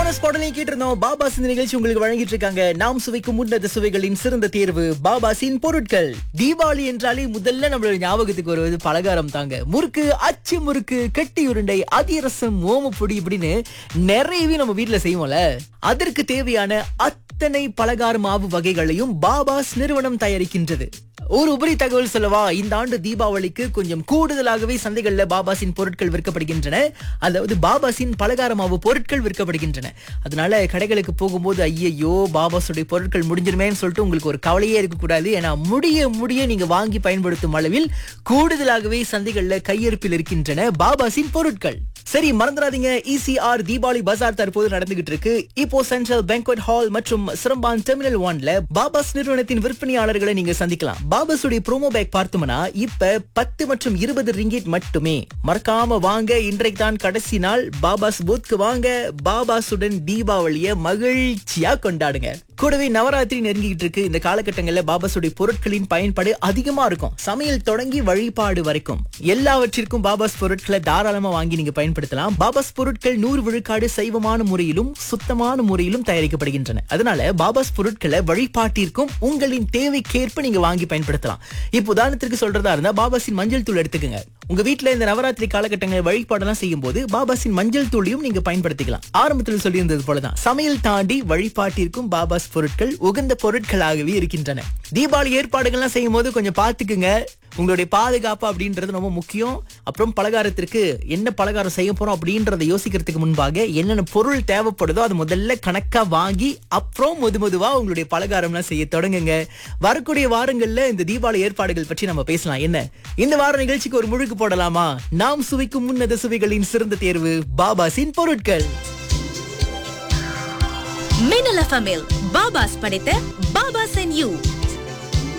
bonus பாடலையும் கேட்டிருந்தோம் பாபாஸ் இந்த நிகழ்ச்சி உங்களுக்கு வழங்கிட்டு இருக்காங்க நாம் சுவைக்கும் உன்னத சுவைகளின் சிறந்த தேர்வு பாபாசின் பொருட்கள் தீபாவளி என்றாலே முதல்ல நம்மளோட ஞாபகத்துக்கு வருவது பலகாரம் தாங்க முறுக்கு அச்சு முறுக்கு கட்டி உருண்டை அதிரசம் ஓமப்பொடி இப்படின்னு நிறையவே நம்ம வீட்ல செய்வோம்ல அதற்கு தேவையான அத்தனை பலகார மாவு வகைகளையும் பாபாஸ் நிறுவனம் தயாரிக்கின்றது ஒரு உபரி தகவல் சொல்லவா இந்த ஆண்டு தீபாவளிக்கு கொஞ்சம் கூடுதலாகவே சந்தைகள்ல பாபாசின் பொருட்கள் விற்கப்படுகின்றன அதாவது பாபாசின் பலகார மாவு பொருட்கள் விற்கப்படுகின்றன அதனால கடைகளுக்கு போகும்போது ஐயையோ பாபாஸுடைய பொருட்கள் முடிஞ்சிருமேன்னு சொல்லிட்டு உங்களுக்கு ஒரு கவலையே இருக்கக்கூடாது ஏன்னா முடிய முடிய நீங்க வாங்கி பயன்படுத்தும் அளவில் கூடுதலாகவே சந்தைகள்ல கையிருப்பில் இருக்கின்றன பாபாசின் பொருட்கள் சரி மறந்துடாதீங்க இசிஆர் தீபாவளி பஜார் தற்போது நடந்துகிட்டு இருக்கு இப்போ சென்ட்ரல் பேங்க்வெட் ஹால் மற்றும் சிரம்பான் டெர்மினல் ஒன்ல பாபாஸ் நிறுவனத்தின் விற்பனையாளர்களை நீங்க சந்திக்கலாம் பாபாஸ் உடைய ப்ரோமோ பேக் பார்த்தோம்னா இப்ப பத்து மற்றும் இருபது ரிங்கிட் மட்டுமே மறக்காம வாங்க இன்றைக்கு தான் கடைசி நாள் பாபாஸ் பூத்க்கு வாங்க பாபாஸுடன் தீபாவளிய மகிழ்ச்சியா கொண்டாடுங்க கூடவே நவராத்திரி நெருங்கிட்டு இருக்கு இந்த காலகட்டங்கள்ல பாபாஸுடைய பொருட்களின் பயன்பாடு அதிகமா இருக்கும் சமையல் தொடங்கி வழிபாடு வரைக்கும் எல்லாவற்றிற்கும் பாபாஸ் பொருட்களை தாராளமா வாங்கி நீங்க பயன்படுத்தலாம் பாபாஸ் பொருட்கள் நூறு விழுக்காடு சைவமான முறையிலும் சுத்தமான முறையிலும் தயாரிக்கப்படுகின்றன அதனால பாபாஸ் பொருட்களை வழிபாட்டிற்கும் உங்களின் தேவைக்கேற்ப நீங்க வாங்கி பயன்படுத்தலாம் இப்போ உதாரணத்திற்கு சொல்றதா இருந்தா பாபாஸின் மஞ்சள் தூள் எடுத்துக்கங்க உங்க வீட்ல இந்த நவராத்திரி காலகட்டங்களில் வழிபாடெல்லாம் செய்யும் போது பாபாஸின் மஞ்சள் தூளையும் நீங்க பயன்படுத்திக்கலாம் ஆரம்பத்தில் சொல்லியிருந்தது போலதான் சமையல் தாண்டி வழிபாட்டிற்கும் பாபாஸ் பொருட்கள் உகந்த பொருட்களாகவே இருக்கின்றன தீபாவளி ஏற்பாடுகள்லாம் செய்யும் போது கொஞ்சம் பாத்துக்குங்க உங்களுடைய பாதுகாப்பு அப்படின்றது ரொம்ப முக்கியம் அப்புறம் பலகாரத்திற்கு என்ன பலகாரம் செய்ய போறோம் அப்படின்றத யோசிக்கிறதுக்கு முன்பாக என்னென்ன பொருள் தேவைப்படுதோ அது முதல்ல கணக்கா வாங்கி அப்புறம் முது மெதுவா உங்களுடைய பலகாரம்லாம் செய்ய தொடங்குங்க வரக்கூடிய வாரங்கள்ல இந்த தீபாவளி ஏற்பாடுகள் பற்றி நம்ம பேசலாம் என்ன இந்த வார நிகழ்ச்சிக்கு ஒரு முழுக்கு போடலாமா நாம் சுவைக்கும் முன்னத சுவைகளின் சிறந்த தேர்வு பாபாசின் பொருட்கள் மின்னல் எஃப்எம்மில் பாபாஸ் படைத்த பாபாஸ் அண்ட் யூ